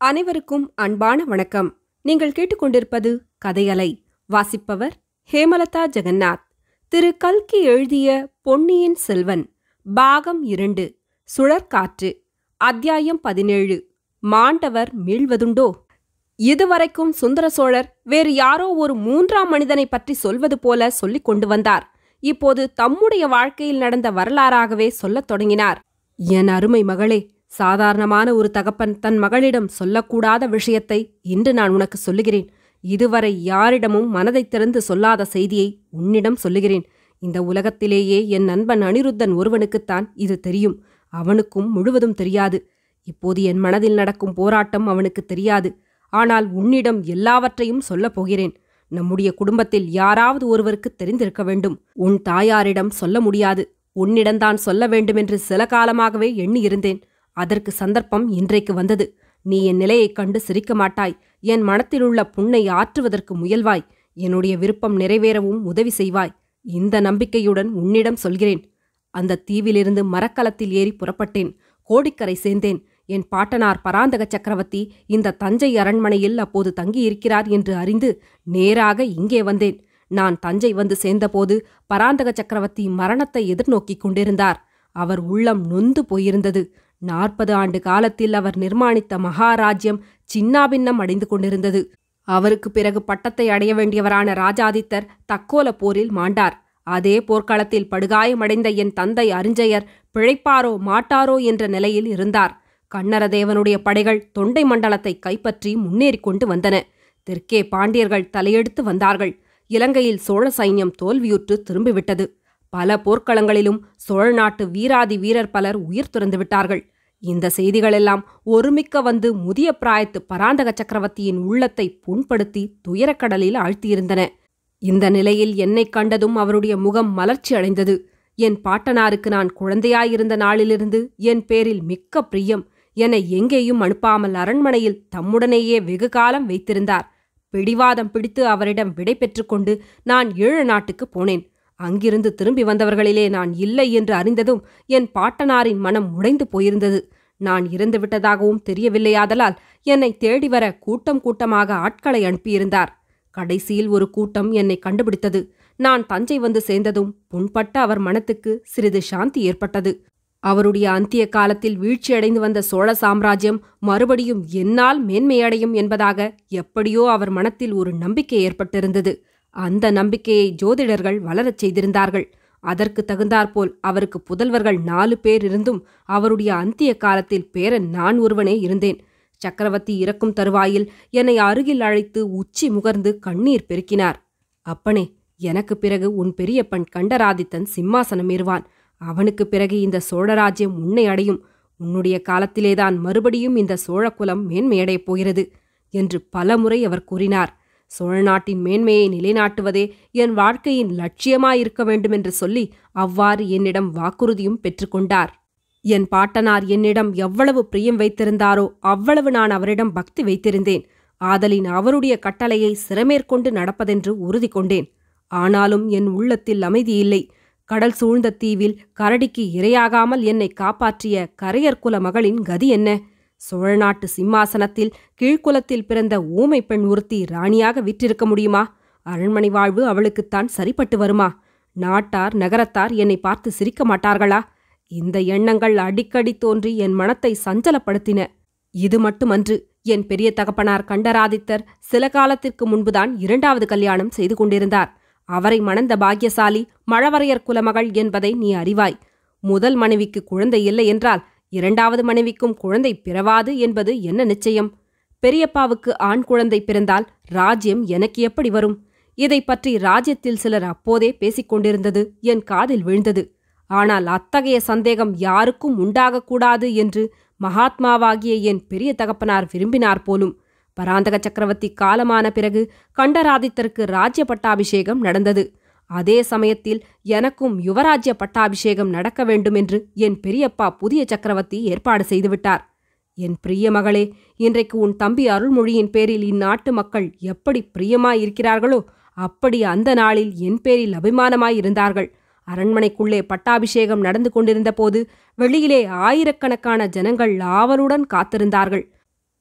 அனைவருக்கும் அன்பான வணக்கம் நீங்கள் கேட்டுக்கொண்டிருப்பது கதையலை வாசிப்பவர் ஹேமலதா ஜெகநாத் திரு கல்கி எழுதிய பொன்னியின் செல்வன் பாகம் இரண்டு சுழற்காற்று அத்தியாயம் பதினேழு மாண்டவர் மீள்வதுண்டோ இதுவரைக்கும் சுந்தர சோழர் வேறு யாரோ ஒரு மூன்றாம் மனிதனை பற்றி சொல்வது போல சொல்லிக் கொண்டு வந்தார் இப்போது தம்முடைய வாழ்க்கையில் நடந்த வரலாறாகவே சொல்லத் தொடங்கினார் என் அருமை மகளே சாதாரணமான ஒரு தகப்பன் தன் மகளிடம் சொல்லக்கூடாத விஷயத்தை இன்று நான் உனக்கு சொல்லுகிறேன் இதுவரை யாரிடமும் மனதைத் திறந்து சொல்லாத செய்தியை உன்னிடம் சொல்லுகிறேன் இந்த உலகத்திலேயே என் நண்பன் அனிருத்தன் ஒருவனுக்குத்தான் இது தெரியும் அவனுக்கும் முழுவதும் தெரியாது இப்போது என் மனதில் நடக்கும் போராட்டம் அவனுக்கு தெரியாது ஆனால் உன்னிடம் எல்லாவற்றையும் சொல்லப் போகிறேன் நம்முடைய குடும்பத்தில் யாராவது ஒருவருக்கு தெரிந்திருக்க வேண்டும் உன் தாயாரிடம் சொல்ல முடியாது உன்னிடம்தான் சொல்ல வேண்டுமென்று சில காலமாகவே எண்ணியிருந்தேன் அதற்கு சந்தர்ப்பம் இன்றைக்கு வந்தது நீ என் நிலையைக் கண்டு சிரிக்க மாட்டாய் என் மனத்திலுள்ள புண்ணை ஆற்றுவதற்கு முயல்வாய் என்னுடைய விருப்பம் நிறைவேறவும் உதவி செய்வாய் இந்த நம்பிக்கையுடன் உன்னிடம் சொல்கிறேன் அந்த தீவிலிருந்து மரக்கலத்தில் ஏறி புறப்பட்டேன் கோடிக்கரை சேர்ந்தேன் என் பாட்டனார் பராந்தக சக்கரவர்த்தி இந்த தஞ்சை அரண்மனையில் அப்போது தங்கியிருக்கிறார் என்று அறிந்து நேராக இங்கே வந்தேன் நான் தஞ்சை வந்து சேர்ந்தபோது பராந்தக சக்கரவர்த்தி மரணத்தை எதிர்நோக்கிக் கொண்டிருந்தார் அவர் உள்ளம் நொந்து போயிருந்தது நாற்பது ஆண்டு காலத்தில் அவர் நிர்மாணித்த மகாராஜ்யம் சின்னாபின்னம் அடைந்து கொண்டிருந்தது அவருக்கு பிறகு பட்டத்தை அடைய வேண்டியவரான ராஜாதித்தர் தக்கோல போரில் மாண்டார் அதே போர்க்களத்தில் படுகாயமடைந்த என் தந்தை அரிஞ்சயர் பிழைப்பாரோ மாட்டாரோ என்ற நிலையில் இருந்தார் கண்ணரதேவனுடைய படைகள் தொண்டை மண்டலத்தை கைப்பற்றி முன்னேறிக் கொண்டு வந்தன தெற்கே பாண்டியர்கள் தலையெடுத்து வந்தார்கள் இலங்கையில் சோழ சைன்யம் தோல்வியுற்று திரும்பிவிட்டது பல போர்க்களங்களிலும் சோழ நாட்டு வீராதி வீரர் பலர் உயிர் துறந்து விட்டார்கள் இந்த செய்திகளெல்லாம் ஒருமிக்க வந்து முதிய பிராயத்து பராந்தக சக்கரவர்த்தியின் உள்ளத்தை புண்படுத்தி துயரக்கடலில் ஆழ்த்தியிருந்தன இந்த நிலையில் என்னைக் கண்டதும் அவருடைய முகம் மலர்ச்சி அடைந்தது என் பாட்டனாருக்கு நான் குழந்தையாயிருந்த நாளிலிருந்து என் பேரில் மிக்க பிரியம் என்னை எங்கேயும் அனுப்பாமல் அரண்மனையில் தம்முடனேயே வெகு காலம் வைத்திருந்தார் பிடிவாதம் பிடித்து அவரிடம் விடை பெற்றுக்கொண்டு நான் ஈழ நாட்டுக்கு போனேன் அங்கிருந்து திரும்பி வந்தவர்களிலே நான் இல்லை என்று அறிந்ததும் என் பாட்டனாரின் மனம் உடைந்து போயிருந்தது நான் இறந்து விட்டதாகவும் தெரியவில்லையாதலால் என்னை தேடி வர கூட்டம் கூட்டமாக ஆட்களை அனுப்பியிருந்தார் கடைசியில் ஒரு கூட்டம் என்னை கண்டுபிடித்தது நான் தஞ்சை வந்து சேர்ந்ததும் புண்பட்ட அவர் மனத்துக்கு சிறிது சாந்தி ஏற்பட்டது அவருடைய அந்திய காலத்தில் வீழ்ச்சியடைந்து வந்த சோழ சாம்ராஜ்யம் மறுபடியும் என்னால் மேன்மையடையும் என்பதாக எப்படியோ அவர் மனத்தில் ஒரு நம்பிக்கை ஏற்பட்டிருந்தது அந்த நம்பிக்கையை ஜோதிடர்கள் வளரச் செய்திருந்தார்கள் அதற்கு தகுந்தாற்போல் அவருக்கு புதல்வர்கள் நாலு பேர் இருந்தும் அவருடைய அந்திய காலத்தில் பேரன் நான் ஒருவனே இருந்தேன் சக்கரவர்த்தி இறக்கும் தருவாயில் என்னை அருகில் அழைத்து உச்சி முகர்ந்து கண்ணீர் பெருக்கினார் அப்பனே எனக்கு பிறகு உன் பெரியப்பன் கண்டராதித்தன் சிம்மாசனம் ஏறுவான் அவனுக்கு பிறகு இந்த சோழராஜ்யம் உன்னை அடையும் உன்னுடைய காலத்திலேதான் மறுபடியும் இந்த சோழகுலம் மேன்மையடையப் போகிறது என்று பலமுறை அவர் கூறினார் சோழ நாட்டின் மேன்மையை நிலைநாட்டுவதே என் வாழ்க்கையின் லட்சியமாயிருக்க வேண்டுமென்று சொல்லி அவ்வாறு என்னிடம் வாக்குறுதியும் பெற்றுக்கொண்டார் என் பாட்டனார் என்னிடம் எவ்வளவு பிரியம் வைத்திருந்தாரோ அவ்வளவு நான் அவரிடம் பக்தி வைத்திருந்தேன் ஆதலின் அவருடைய கட்டளையை சிறமேற்கொண்டு நடப்பதென்று உறுதி கொண்டேன் ஆனாலும் என் உள்ளத்தில் அமைதி இல்லை கடல் சூழ்ந்த தீவில் கரடிக்கு இரையாகாமல் என்னை காப்பாற்றிய கரையர் குல மகளின் கதி என்ன சோழ நாட்டு சிம்மாசனத்தில் கீழ்குலத்தில் பிறந்த ஊமை பெண் ஒருத்தி ராணியாக விற்றிருக்க முடியுமா அரண்மனை வாழ்வு அவளுக்குத்தான் சரிப்பட்டு வருமா நாட்டார் நகரத்தார் என்னை பார்த்து சிரிக்க மாட்டார்களா இந்த எண்ணங்கள் அடிக்கடி தோன்றி என் மனத்தை சஞ்சலப்படுத்தின இது மட்டுமன்று என் பெரிய தகப்பனார் கண்டராதித்தர் சில காலத்திற்கு முன்புதான் இரண்டாவது கல்யாணம் செய்து கொண்டிருந்தார் அவரை மணந்த பாக்கியசாலி மழவரையர் குலமகள் என்பதை நீ அறிவாய் முதல் மனைவிக்கு குழந்தை இல்லை என்றால் இரண்டாவது மனைவிக்கும் குழந்தை பிறவாது என்பது என்ன நிச்சயம் பெரியப்பாவுக்கு ஆண் குழந்தை பிறந்தால் ராஜ்யம் எனக்கு எப்படி வரும் இதை பற்றி ராஜ்யத்தில் சிலர் அப்போதே பேசிக் கொண்டிருந்தது என் காதில் விழுந்தது ஆனால் அத்தகைய சந்தேகம் யாருக்கும் உண்டாகக்கூடாது என்று மகாத்மாவாகிய என் பெரிய தகப்பனார் விரும்பினார் போலும் பராந்தக சக்கரவர்த்தி காலமான பிறகு கண்டராதித்தருக்கு ராஜ்ய பட்டாபிஷேகம் நடந்தது அதே சமயத்தில் எனக்கும் யுவராஜ்ய பட்டாபிஷேகம் நடக்க வேண்டும் என்று என் பெரியப்பா புதிய சக்கரவர்த்தி ஏற்பாடு செய்துவிட்டார் என் பிரிய மகளே இன்றைக்கு உன் தம்பி அருள்மொழியின் பேரில் இந்நாட்டு மக்கள் எப்படி பிரியமாயிருக்கிறார்களோ அப்படி அந்த நாளில் என் பேரில் அபிமானமாயிருந்தார்கள் அரண்மனைக்குள்ளே பட்டாபிஷேகம் நடந்து கொண்டிருந்த போது வெளியிலே ஆயிரக்கணக்கான ஜனங்கள் ஆவலுடன் காத்திருந்தார்கள்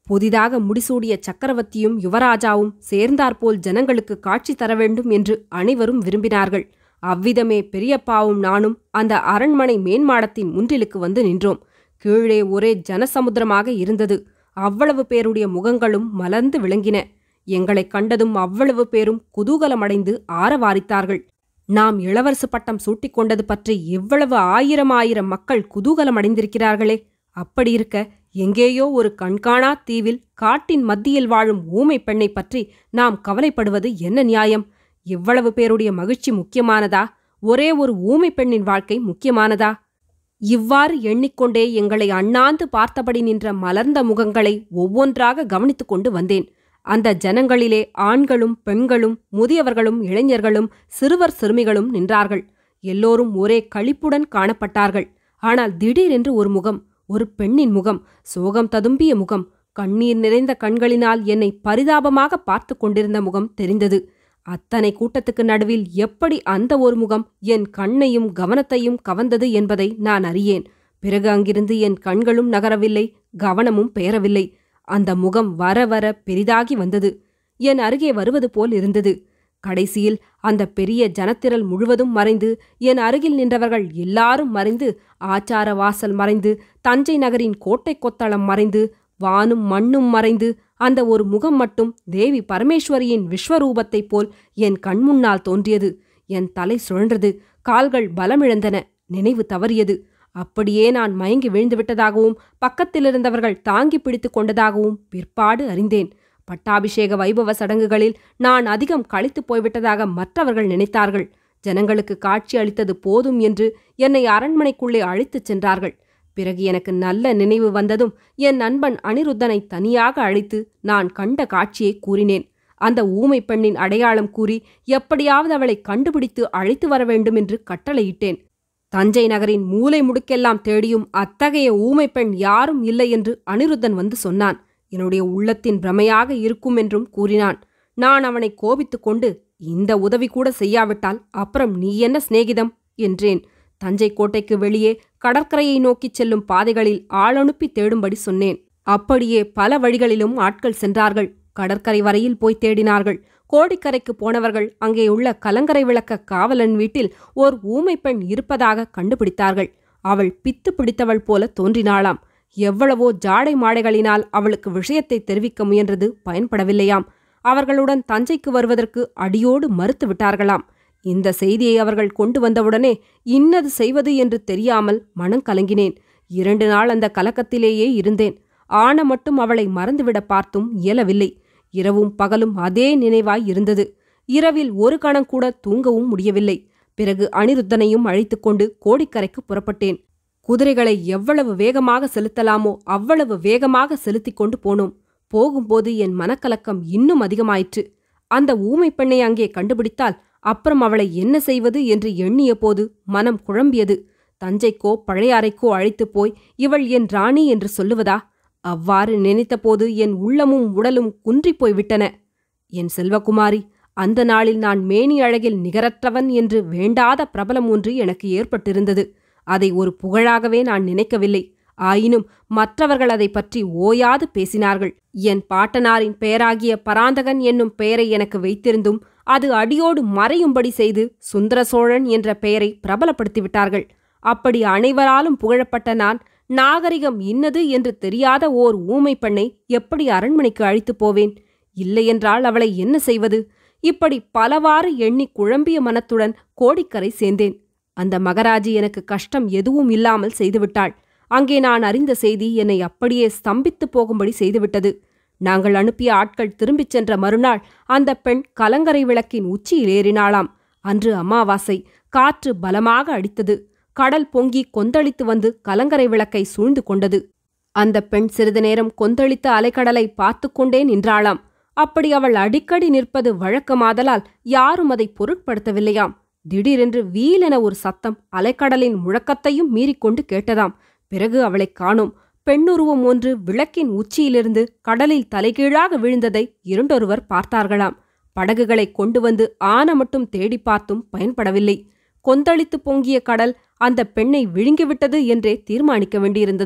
புதிதாக முடிசூடிய சக்கரவர்த்தியும் யுவராஜாவும் சேர்ந்தாற்போல் ஜனங்களுக்கு காட்சி தர வேண்டும் என்று அனைவரும் விரும்பினார்கள் அவ்விதமே பெரியப்பாவும் நானும் அந்த அரண்மனை மேன்மாடத்தின் முன்றிலுக்கு வந்து நின்றோம் கீழே ஒரே ஜனசமுத்திரமாக இருந்தது அவ்வளவு பேருடைய முகங்களும் மலர்ந்து விளங்கின எங்களைக் கண்டதும் அவ்வளவு பேரும் குதூகலமடைந்து ஆரவாரித்தார்கள் நாம் இளவரசு பட்டம் சூட்டிக் கொண்டது பற்றி எவ்வளவு ஆயிரம் ஆயிரம் மக்கள் குதூகலமடைந்திருக்கிறார்களே அப்படி இருக்க எங்கேயோ ஒரு கண்காணா தீவில் காட்டின் மத்தியில் வாழும் ஊமை பெண்ணை பற்றி நாம் கவலைப்படுவது என்ன நியாயம் இவ்வளவு பேருடைய மகிழ்ச்சி முக்கியமானதா ஒரே ஒரு ஊமை பெண்ணின் வாழ்க்கை முக்கியமானதா இவ்வாறு எண்ணிக்கொண்டே எங்களை அண்ணாந்து பார்த்தபடி நின்ற மலர்ந்த முகங்களை ஒவ்வொன்றாக கவனித்துக் கொண்டு வந்தேன் அந்த ஜனங்களிலே ஆண்களும் பெண்களும் முதியவர்களும் இளைஞர்களும் சிறுவர் சிறுமிகளும் நின்றார்கள் எல்லோரும் ஒரே களிப்புடன் காணப்பட்டார்கள் ஆனால் திடீரென்று ஒரு முகம் ஒரு பெண்ணின் முகம் சோகம் ததும்பிய முகம் கண்ணீர் நிறைந்த கண்களினால் என்னை பரிதாபமாக பார்த்து கொண்டிருந்த முகம் தெரிந்தது அத்தனை கூட்டத்துக்கு நடுவில் எப்படி அந்த ஒரு முகம் என் கண்ணையும் கவனத்தையும் கவர்ந்தது என்பதை நான் அறியேன் பிறகு அங்கிருந்து என் கண்களும் நகரவில்லை கவனமும் பெயரவில்லை அந்த முகம் வர வர பெரிதாகி வந்தது என் அருகே வருவது போல் இருந்தது கடைசியில் அந்த பெரிய ஜனத்திரள் முழுவதும் மறைந்து என் அருகில் நின்றவர்கள் எல்லாரும் மறைந்து ஆச்சார வாசல் மறைந்து தஞ்சை நகரின் கோட்டை கொத்தளம் மறைந்து வானும் மண்ணும் மறைந்து அந்த ஒரு முகம் மட்டும் தேவி பரமேஸ்வரியின் விஸ்வரூபத்தைப் போல் என் கண்முன்னால் தோன்றியது என் தலை சுழன்றது கால்கள் பலமிழந்தன நினைவு தவறியது அப்படியே நான் மயங்கி விழுந்துவிட்டதாகவும் பக்கத்திலிருந்தவர்கள் தாங்கி பிடித்துக் கொண்டதாகவும் பிற்பாடு அறிந்தேன் பட்டாபிஷேக வைபவ சடங்குகளில் நான் அதிகம் களைத்துப் போய்விட்டதாக மற்றவர்கள் நினைத்தார்கள் ஜனங்களுக்கு காட்சி அளித்தது போதும் என்று என்னை அரண்மனைக்குள்ளே அழைத்துச் சென்றார்கள் பிறகு எனக்கு நல்ல நினைவு வந்ததும் என் நண்பன் அனிருத்தனை தனியாக அழைத்து நான் கண்ட காட்சியை கூறினேன் அந்த ஊமை பெண்ணின் அடையாளம் கூறி எப்படியாவது அவளை கண்டுபிடித்து அழைத்து வர வேண்டும் என்று கட்டளையிட்டேன் தஞ்சை நகரின் மூலை முடுக்கெல்லாம் தேடியும் அத்தகைய ஊமை பெண் யாரும் இல்லை என்று அனிருத்தன் வந்து சொன்னான் என்னுடைய உள்ளத்தின் பிரமையாக இருக்கும் என்றும் கூறினான் நான் அவனை கோபித்துக் கொண்டு இந்த உதவி கூட செய்யாவிட்டால் அப்புறம் நீ என்ன சிநேகிதம் என்றேன் தஞ்சை கோட்டைக்கு வெளியே கடற்கரையை நோக்கிச் செல்லும் பாதைகளில் ஆளனுப்பி தேடும்படி சொன்னேன் அப்படியே பல வழிகளிலும் ஆட்கள் சென்றார்கள் கடற்கரை வரையில் போய் தேடினார்கள் கோடிக்கரைக்கு போனவர்கள் அங்கே உள்ள கலங்கரை விளக்க காவலன் வீட்டில் ஓர் ஊமை பெண் இருப்பதாக கண்டுபிடித்தார்கள் அவள் பித்து பிடித்தவள் போல தோன்றினாளாம் எவ்வளவோ ஜாடை மாடைகளினால் அவளுக்கு விஷயத்தை தெரிவிக்க முயன்றது பயன்படவில்லையாம் அவர்களுடன் தஞ்சைக்கு வருவதற்கு அடியோடு மறுத்து விட்டார்களாம் இந்த செய்தியை அவர்கள் கொண்டு வந்தவுடனே இன்னது செய்வது என்று தெரியாமல் மனம் கலங்கினேன் இரண்டு நாள் அந்த கலக்கத்திலேயே இருந்தேன் ஆன மட்டும் அவளை மறந்துவிட பார்த்தும் இயலவில்லை இரவும் பகலும் அதே நினைவாய் இருந்தது இரவில் ஒரு கணம் கூட தூங்கவும் முடியவில்லை பிறகு அனிருத்தனையும் அழைத்துக் கொண்டு கோடிக்கரைக்கு புறப்பட்டேன் குதிரைகளை எவ்வளவு வேகமாக செலுத்தலாமோ அவ்வளவு வேகமாக செலுத்திக் கொண்டு போனோம் போகும்போது என் மனக்கலக்கம் இன்னும் அதிகமாயிற்று அந்த ஊமை பெண்ணை அங்கே கண்டுபிடித்தால் அப்புறம் அவளை என்ன செய்வது என்று எண்ணிய போது மனம் குழம்பியது தஞ்சைக்கோ பழையாறைக்கோ அழைத்துப் போய் இவள் என் ராணி என்று சொல்லுவதா அவ்வாறு நினைத்தபோது என் உள்ளமும் உடலும் குன்றிப் போய்விட்டன என் செல்வகுமாரி அந்த நாளில் நான் மேனி அழகில் நிகரற்றவன் என்று வேண்டாத பிரபலம் ஒன்று எனக்கு ஏற்பட்டிருந்தது அதை ஒரு புகழாகவே நான் நினைக்கவில்லை ஆயினும் மற்றவர்கள் அதை பற்றி ஓயாது பேசினார்கள் என் பாட்டனாரின் பெயராகிய பராந்தகன் என்னும் பெயரை எனக்கு வைத்திருந்தும் அது அடியோடு மறையும்படி செய்து சுந்தர சோழன் என்ற பெயரை பிரபலப்படுத்திவிட்டார்கள் அப்படி அனைவராலும் புகழப்பட்ட நான் நாகரிகம் இன்னது என்று தெரியாத ஓர் ஊமை பெண்ணை எப்படி அரண்மனைக்கு அழைத்துப் போவேன் இல்லையென்றால் அவளை என்ன செய்வது இப்படி பலவாறு எண்ணி குழம்பிய மனத்துடன் கோடிக்கரை சேர்ந்தேன் அந்த மகராஜி எனக்கு கஷ்டம் எதுவும் இல்லாமல் செய்துவிட்டாள் அங்கே நான் அறிந்த செய்தி என்னை அப்படியே ஸ்தம்பித்து போகும்படி செய்துவிட்டது நாங்கள் அனுப்பிய ஆட்கள் திரும்பிச் சென்ற மறுநாள் அந்த பெண் கலங்கரை விளக்கின் உச்சியில் ஏறினாளாம் அன்று அமாவாசை காற்று பலமாக அடித்தது கடல் பொங்கி கொந்தளித்து வந்து கலங்கரை விளக்கை சூழ்ந்து கொண்டது அந்த பெண் சிறிது நேரம் கொந்தளித்த அலைக்கடலை பார்த்து கொண்டே நின்றாளாம் அப்படி அவள் அடிக்கடி நிற்பது வழக்கமாதலால் யாரும் அதை பொருட்படுத்தவில்லையாம் திடீரென்று வீலென ஒரு சத்தம் அலைக்கடலின் முழக்கத்தையும் மீறிக்கொண்டு கேட்டதாம் பிறகு அவளைக் காணோம் பெண்ணுருவம் ஒன்று விளக்கின் உச்சியிலிருந்து கடலில் தலைகீழாக விழுந்ததை இரண்டொருவர் பார்த்தார்களாம் படகுகளை கொண்டு வந்து ஆன மட்டும் தேடி பார்த்தும் பயன்படவில்லை கொந்தளித்து பொங்கிய கடல் அந்த பெண்ணை விழுங்கிவிட்டது என்றே தீர்மானிக்க வேண்டியிருந்ததாம்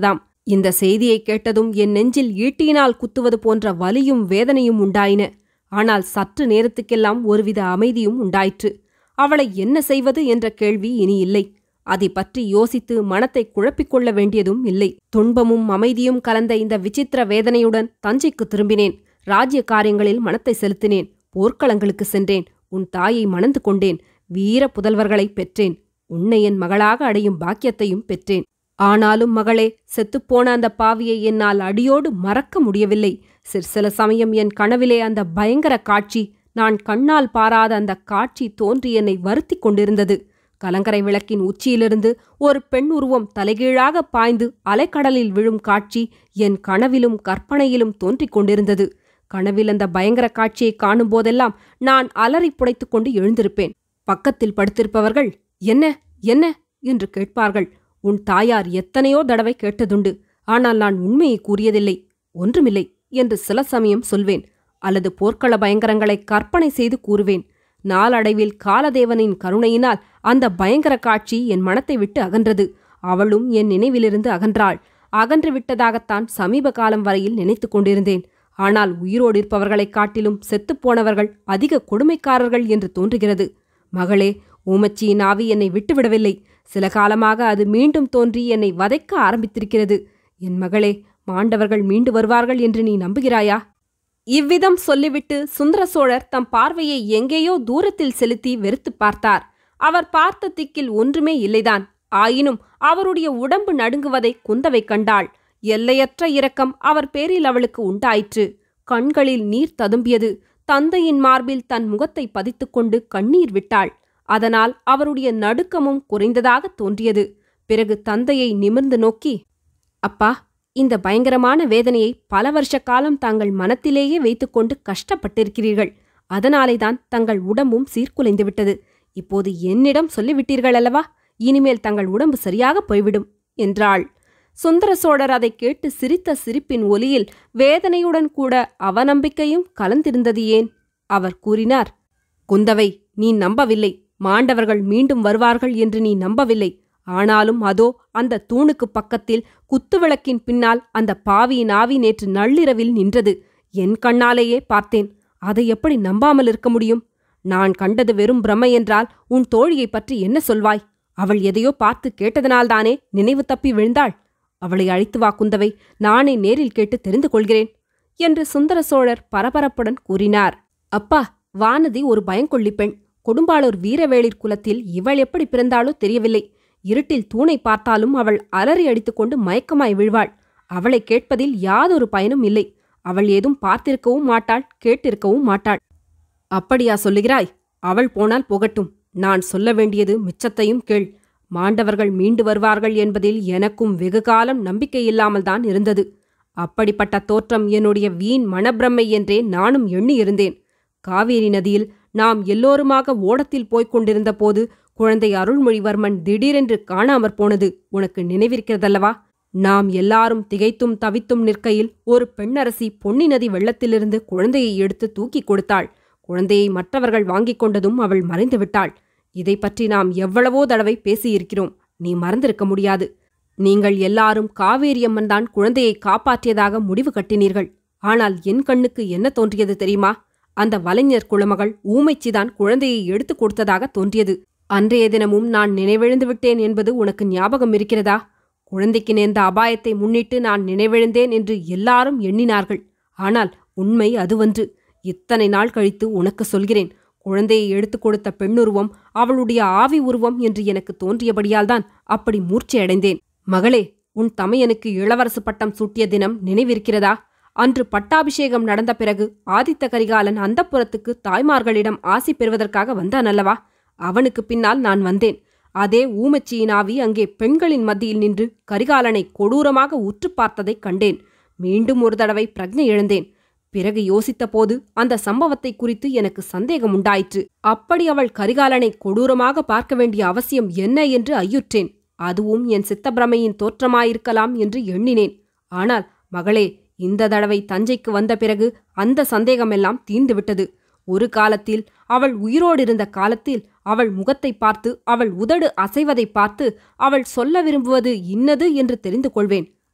இந்த செய்தியை கேட்டதும் என் நெஞ்சில் ஈட்டியினால் குத்துவது போன்ற வலியும் வேதனையும் உண்டாயின ஆனால் சற்று நேரத்துக்கெல்லாம் ஒருவித அமைதியும் உண்டாயிற்று அவளை என்ன செய்வது என்ற கேள்வி இனி இல்லை அதை பற்றி யோசித்து மனத்தை குழப்பிக் கொள்ள வேண்டியதும் இல்லை துன்பமும் அமைதியும் கலந்த இந்த விசித்திர வேதனையுடன் தஞ்சைக்கு திரும்பினேன் ராஜ்ய காரியங்களில் மனத்தை செலுத்தினேன் போர்க்களங்களுக்கு சென்றேன் உன் தாயை மணந்து கொண்டேன் வீர புதல்வர்களைப் பெற்றேன் உன்னை என் மகளாக அடையும் பாக்கியத்தையும் பெற்றேன் ஆனாலும் மகளே செத்துப்போன அந்த பாவியை என்னால் அடியோடு மறக்க முடியவில்லை சிற்சில சமயம் என் கனவிலே அந்த பயங்கர காட்சி நான் கண்ணால் பாராத அந்த காட்சி தோன்றி என்னை வருத்திக் கொண்டிருந்தது கலங்கரை விளக்கின் உச்சியிலிருந்து ஒரு பெண் உருவம் தலைகீழாக பாய்ந்து அலைக்கடலில் விழும் காட்சி என் கனவிலும் கற்பனையிலும் தோன்றிக் கொண்டிருந்தது கனவில் அந்த பயங்கர காட்சியை காணும் போதெல்லாம் நான் அலறி புடைத்துக் கொண்டு எழுந்திருப்பேன் பக்கத்தில் படுத்திருப்பவர்கள் என்ன என்ன என்று கேட்பார்கள் உன் தாயார் எத்தனையோ தடவை கேட்டதுண்டு ஆனால் நான் உண்மையை கூறியதில்லை ஒன்றுமில்லை என்று சில சமயம் சொல்வேன் அல்லது போர்க்கள பயங்கரங்களை கற்பனை செய்து கூறுவேன் நாளடைவில் காலதேவனின் கருணையினால் அந்த பயங்கர காட்சி என் மனத்தை விட்டு அகன்றது அவளும் என் நினைவிலிருந்து அகன்றாள் அகன்று விட்டதாகத்தான் சமீப காலம் வரையில் நினைத்துக் கொண்டிருந்தேன் ஆனால் உயிரோடு இருப்பவர்களைக் காட்டிலும் செத்துப்போனவர்கள் அதிக கொடுமைக்காரர்கள் என்று தோன்றுகிறது மகளே ஊமச்சியின் ஆவி என்னை விட்டுவிடவில்லை சில காலமாக அது மீண்டும் தோன்றி என்னை வதைக்க ஆரம்பித்திருக்கிறது என் மகளே மாண்டவர்கள் மீண்டு வருவார்கள் என்று நீ நம்புகிறாயா இவ்விதம் சொல்லிவிட்டு சுந்தர சோழர் தம் பார்வையை எங்கேயோ தூரத்தில் செலுத்தி வெறுத்துப் பார்த்தார் அவர் பார்த்த திக்கில் ஒன்றுமே இல்லைதான் ஆயினும் அவருடைய உடம்பு நடுங்குவதை குந்தவை கண்டாள் எல்லையற்ற இரக்கம் அவர் பேரில் அவளுக்கு உண்டாயிற்று கண்களில் நீர் ததும்பியது தந்தையின் மார்பில் தன் முகத்தை பதித்துக்கொண்டு கண்ணீர் விட்டாள் அதனால் அவருடைய நடுக்கமும் குறைந்ததாக தோன்றியது பிறகு தந்தையை நிமிர்ந்து நோக்கி அப்பா இந்த பயங்கரமான வேதனையை பல வருஷ காலம் தாங்கள் மனத்திலேயே வைத்துக்கொண்டு கஷ்டப்பட்டிருக்கிறீர்கள் அதனாலேதான் தங்கள் உடம்பும் சீர்குலைந்து விட்டது இப்போது என்னிடம் சொல்லிவிட்டீர்கள் அல்லவா இனிமேல் தங்கள் உடம்பு சரியாக போய்விடும் என்றாள் சுந்தர சோழர் அதைக் கேட்டு சிரித்த சிரிப்பின் ஒலியில் வேதனையுடன் கூட அவநம்பிக்கையும் கலந்திருந்தது ஏன் அவர் கூறினார் குந்தவை நீ நம்பவில்லை மாண்டவர்கள் மீண்டும் வருவார்கள் என்று நீ நம்பவில்லை ஆனாலும் அதோ அந்த தூணுக்கு பக்கத்தில் குத்துவிளக்கின் பின்னால் அந்த பாவியின் ஆவி நேற்று நள்ளிரவில் நின்றது என் கண்ணாலேயே பார்த்தேன் அதை எப்படி நம்பாமல் இருக்க முடியும் நான் கண்டது வெறும் பிரமை என்றால் உன் தோழியைப் பற்றி என்ன சொல்வாய் அவள் எதையோ பார்த்து கேட்டதனால்தானே நினைவு தப்பி விழுந்தாள் அவளை அழைத்து வா குந்தவை நானே நேரில் கேட்டு தெரிந்து கொள்கிறேன் என்று சுந்தர சோழர் பரபரப்புடன் கூறினார் அப்பா வானதி ஒரு பயங்கொள்ளி பெண் கொடும்பாளூர் வீரவேளிர் குலத்தில் இவள் எப்படி பிறந்தாளோ தெரியவில்லை இருட்டில் தூணை பார்த்தாலும் அவள் அலறி அடித்துக்கொண்டு மயக்கமாய் விழ்வாள் அவளை கேட்பதில் யாதொரு பயனும் இல்லை அவள் ஏதும் பார்த்திருக்கவும் மாட்டாள் கேட்டிருக்கவும் மாட்டாள் அப்படியா சொல்லுகிறாய் அவள் போனால் போகட்டும் நான் சொல்ல வேண்டியது மிச்சத்தையும் கேள் மாண்டவர்கள் மீண்டு வருவார்கள் என்பதில் எனக்கும் வெகுகாலம் நம்பிக்கையில்லாமல் தான் இருந்தது அப்படிப்பட்ட தோற்றம் என்னுடைய வீண் மனப்பிரமை என்றே நானும் எண்ணியிருந்தேன் காவேரி நதியில் நாம் எல்லோருமாக ஓடத்தில் போய்க் கொண்டிருந்த போது குழந்தை அருள்மொழிவர்மன் திடீரென்று காணாமற் போனது உனக்கு நினைவிருக்கிறதல்லவா நாம் எல்லாரும் திகைத்தும் தவித்தும் நிற்கையில் ஒரு பெண்ணரசி பொன்னி நதி வெள்ளத்திலிருந்து குழந்தையை எடுத்து தூக்கிக் கொடுத்தாள் குழந்தையை மற்றவர்கள் வாங்கிக் கொண்டதும் அவள் மறைந்து விட்டாள் இதை பற்றி நாம் எவ்வளவோ தடவை பேசியிருக்கிறோம் நீ மறந்திருக்க முடியாது நீங்கள் எல்லாரும் காவேரியம்மன் தான் குழந்தையை காப்பாற்றியதாக முடிவு கட்டினீர்கள் ஆனால் என் கண்ணுக்கு என்ன தோன்றியது தெரியுமா அந்த வலைஞர் குளமகள் ஊமைச்சிதான் குழந்தையை எடுத்துக் கொடுத்ததாக தோன்றியது அன்றைய தினமும் நான் நினைவிழந்து விட்டேன் என்பது உனக்கு ஞாபகம் இருக்கிறதா குழந்தைக்கு நேர்ந்த அபாயத்தை முன்னிட்டு நான் நினைவிழந்தேன் என்று எல்லாரும் எண்ணினார்கள் ஆனால் உண்மை அதுவன்று இத்தனை நாள் கழித்து உனக்கு சொல்கிறேன் குழந்தையை எடுத்துக் கொடுத்த பெண்ணுருவம் அவளுடைய ஆவி உருவம் என்று எனக்கு தோன்றியபடியால்தான் அப்படி மூர்ச்சையடைந்தேன் மகளே உன் தமையனுக்கு இளவரசு பட்டம் சூட்டிய தினம் நினைவிருக்கிறதா அன்று பட்டாபிஷேகம் நடந்த பிறகு ஆதித்த கரிகாலன் அந்தப்புறத்துக்கு தாய்மார்களிடம் ஆசி பெறுவதற்காக வந்தான் அல்லவா அவனுக்கு பின்னால் நான் வந்தேன் அதே ஊமச்சியின் ஆவி அங்கே பெண்களின் மத்தியில் நின்று கரிகாலனை கொடூரமாக உற்று பார்த்ததைக் கண்டேன் மீண்டும் ஒரு தடவை பிரக்ஞை இழந்தேன் பிறகு யோசித்தபோது அந்த சம்பவத்தை குறித்து எனக்கு சந்தேகம் உண்டாயிற்று அப்படி அவள் கரிகாலனை கொடூரமாக பார்க்க வேண்டிய அவசியம் என்ன என்று ஐயுற்றேன் அதுவும் என் சித்தப்பிரமையின் தோற்றமாயிருக்கலாம் என்று எண்ணினேன் ஆனால் மகளே இந்த தடவை தஞ்சைக்கு வந்த பிறகு அந்த சந்தேகமெல்லாம் தீர்ந்துவிட்டது ஒரு காலத்தில் அவள் உயிரோடு இருந்த காலத்தில் அவள் முகத்தை பார்த்து அவள் உதடு அசைவதை பார்த்து அவள் சொல்ல விரும்புவது இன்னது என்று தெரிந்து கொள்வேன்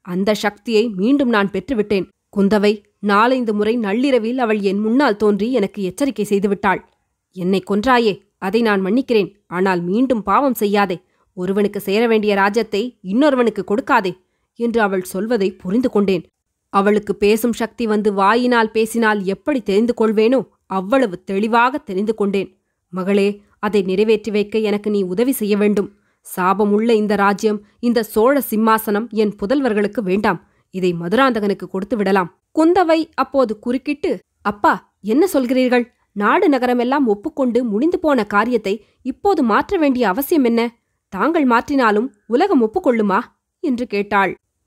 அந்த சக்தியை மீண்டும் நான் பெற்றுவிட்டேன் குந்தவை நாலைந்து முறை நள்ளிரவில் அவள் என் முன்னால் தோன்றி எனக்கு எச்சரிக்கை செய்துவிட்டாள் என்னை கொன்றாயே அதை நான் மன்னிக்கிறேன் ஆனால் மீண்டும் பாவம் செய்யாதே ஒருவனுக்கு சேர வேண்டிய ராஜ்யத்தை இன்னொருவனுக்கு கொடுக்காதே என்று அவள் சொல்வதை புரிந்து கொண்டேன் அவளுக்கு பேசும் சக்தி வந்து வாயினால் பேசினால் எப்படி தெரிந்து கொள்வேனோ அவ்வளவு தெளிவாக தெரிந்து கொண்டேன் மகளே அதை நிறைவேற்றி வைக்க எனக்கு நீ உதவி செய்ய வேண்டும் சாபமுள்ள இந்த ராஜ்யம் இந்த சோழ சிம்மாசனம் என் புதல்வர்களுக்கு வேண்டாம் இதை மதுராந்தகனுக்கு கொடுத்து விடலாம் குந்தவை அப்போது குறுக்கிட்டு அப்பா என்ன சொல்கிறீர்கள் நாடு நகரமெல்லாம் ஒப்புக்கொண்டு முடிந்து போன காரியத்தை இப்போது மாற்ற வேண்டிய அவசியம் என்ன தாங்கள் மாற்றினாலும் உலகம் ஒப்புக்கொள்ளுமா என்று கேட்டாள்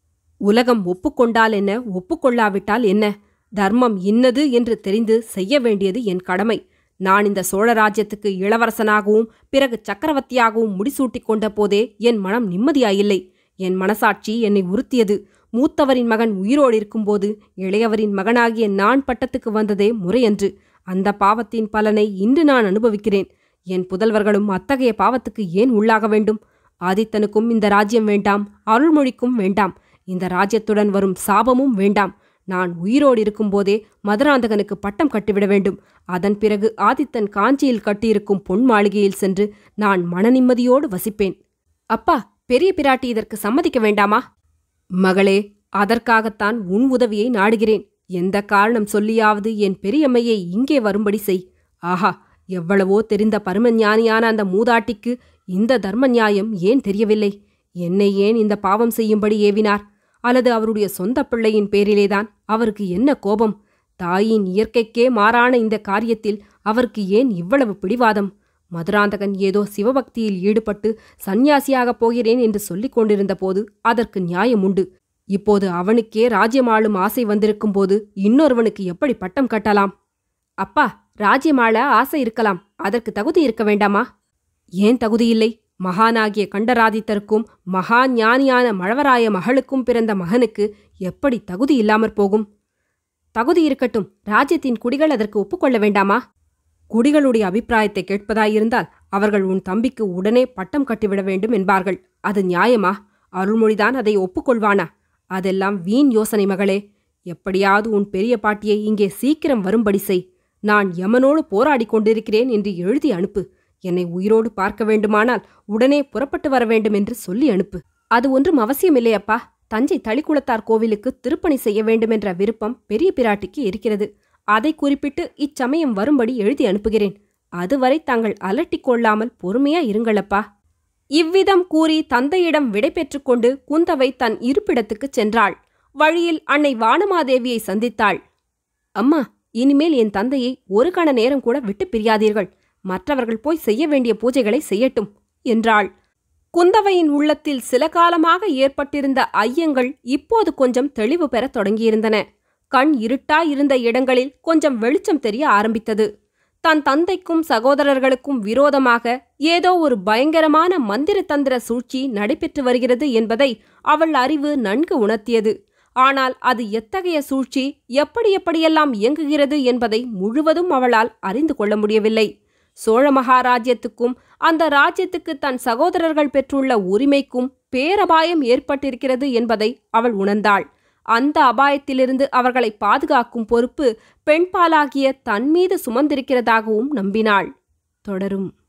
உலகம் ஒப்புக்கொண்டால் என்ன ஒப்புக்கொள்ளாவிட்டால் என்ன தர்மம் இன்னது என்று தெரிந்து செய்ய வேண்டியது என் கடமை நான் இந்த சோழ ராஜ்யத்துக்கு இளவரசனாகவும் பிறகு சக்கரவர்த்தியாகவும் முடிசூட்டிக் கொண்ட போதே என் மனம் நிம்மதியாயில்லை என் மனசாட்சி என்னை உறுத்தியது மூத்தவரின் மகன் உயிரோடு இருக்கும்போது இளையவரின் மகனாகிய நான் பட்டத்துக்கு வந்ததே முறையன்று அந்த பாவத்தின் பலனை இன்று நான் அனுபவிக்கிறேன் என் புதல்வர்களும் அத்தகைய பாவத்துக்கு ஏன் உள்ளாக வேண்டும் ஆதித்தனுக்கும் இந்த ராஜ்யம் வேண்டாம் அருள்மொழிக்கும் வேண்டாம் இந்த ராஜ்யத்துடன் வரும் சாபமும் வேண்டாம் நான் உயிரோடு இருக்கும்போதே மதுராந்தகனுக்கு பட்டம் கட்டிவிட வேண்டும் அதன் பிறகு ஆதித்தன் காஞ்சியில் கட்டியிருக்கும் பொன் மாளிகையில் சென்று நான் மனநிம்மதியோடு வசிப்பேன் அப்பா பெரிய பிராட்டி இதற்கு சம்மதிக்க வேண்டாமா மகளே அதற்காகத்தான் உன் உதவியை நாடுகிறேன் எந்த காரணம் சொல்லியாவது என் பெரியம்மையை இங்கே வரும்படி செய் ஆஹா எவ்வளவோ தெரிந்த பரமஞானியான அந்த மூதாட்டிக்கு இந்த தர்ம நியாயம் ஏன் தெரியவில்லை என்னை ஏன் இந்த பாவம் செய்யும்படி ஏவினார் அல்லது அவருடைய சொந்த பிள்ளையின் பேரிலேதான் அவருக்கு என்ன கோபம் தாயின் இயற்கைக்கே மாறான இந்த காரியத்தில் அவருக்கு ஏன் இவ்வளவு பிடிவாதம் மதுராந்தகன் ஏதோ சிவபக்தியில் ஈடுபட்டு சந்நியாசியாகப் போகிறேன் என்று சொல்லிக் கொண்டிருந்த போது அதற்கு நியாயம் உண்டு இப்போது அவனுக்கே ராஜ்யமாளும் ஆசை வந்திருக்கும் போது இன்னொருவனுக்கு எப்படி பட்டம் கட்டலாம் அப்பா ராஜ்யமாள ஆசை இருக்கலாம் அதற்கு தகுதி இருக்க வேண்டாமா ஏன் தகுதியில்லை மகானாகிய கண்டராதித்தருக்கும் மகா ஞானியான மழவராய மகளுக்கும் பிறந்த மகனுக்கு எப்படி தகுதி இல்லாமற் போகும் தகுதி இருக்கட்டும் ராஜ்யத்தின் குடிகள் அதற்கு ஒப்புக்கொள்ள வேண்டாமா குடிகளுடைய அபிப்பிராயத்தை கேட்பதாயிருந்தால் அவர்கள் உன் தம்பிக்கு உடனே பட்டம் கட்டிவிட வேண்டும் என்பார்கள் அது நியாயமா அருள்மொழிதான் அதை ஒப்புக்கொள்வானா அதெல்லாம் வீண் யோசனை மகளே எப்படியாவது உன் பெரிய பாட்டியை இங்கே சீக்கிரம் வரும்படி செய் நான் யமனோடு போராடிக் கொண்டிருக்கிறேன் என்று எழுதி அனுப்பு என்னை உயிரோடு பார்க்க வேண்டுமானால் உடனே புறப்பட்டு வர வேண்டும் என்று சொல்லி அனுப்பு அது ஒன்றும் அவசியமில்லையப்பா தஞ்சை தளிக்குளத்தார் கோவிலுக்கு திருப்பணி செய்ய வேண்டுமென்ற விருப்பம் பெரிய பிராட்டிக்கு இருக்கிறது அதை குறிப்பிட்டு இச்சமயம் வரும்படி எழுதி அனுப்புகிறேன் அதுவரை தாங்கள் அலட்டிக் கொள்ளாமல் பொறுமையா இருங்களப்பா இவ்விதம் கூறி தந்தையிடம் விடை கொண்டு குந்தவை தன் இருப்பிடத்துக்குச் சென்றாள் வழியில் அன்னை வானமாதேவியை சந்தித்தாள் அம்மா இனிமேல் என் தந்தையை ஒரு கண நேரம் கூட விட்டு பிரியாதீர்கள் மற்றவர்கள் போய் செய்ய வேண்டிய பூஜைகளை செய்யட்டும் என்றாள் குந்தவையின் உள்ளத்தில் சில காலமாக ஏற்பட்டிருந்த ஐயங்கள் இப்போது கொஞ்சம் தெளிவு பெறத் தொடங்கியிருந்தன கண் இருட்டாயிருந்த இடங்களில் கொஞ்சம் வெளிச்சம் தெரிய ஆரம்பித்தது தன் தந்தைக்கும் சகோதரர்களுக்கும் விரோதமாக ஏதோ ஒரு பயங்கரமான மந்திர தந்திர சூழ்ச்சி நடைபெற்று வருகிறது என்பதை அவள் அறிவு நன்கு உணர்த்தியது ஆனால் அது எத்தகைய சூழ்ச்சி எப்படி எப்படியெல்லாம் இயங்குகிறது என்பதை முழுவதும் அவளால் அறிந்து கொள்ள முடியவில்லை சோழ மகாராஜ்யத்துக்கும் அந்த ராஜ்யத்துக்கு தன் சகோதரர்கள் பெற்றுள்ள உரிமைக்கும் பேரபாயம் ஏற்பட்டிருக்கிறது என்பதை அவள் உணர்ந்தாள் அந்த அபாயத்திலிருந்து அவர்களை பாதுகாக்கும் பொறுப்பு பெண்பாலாகிய தன் மீது சுமந்திருக்கிறதாகவும் நம்பினாள் தொடரும்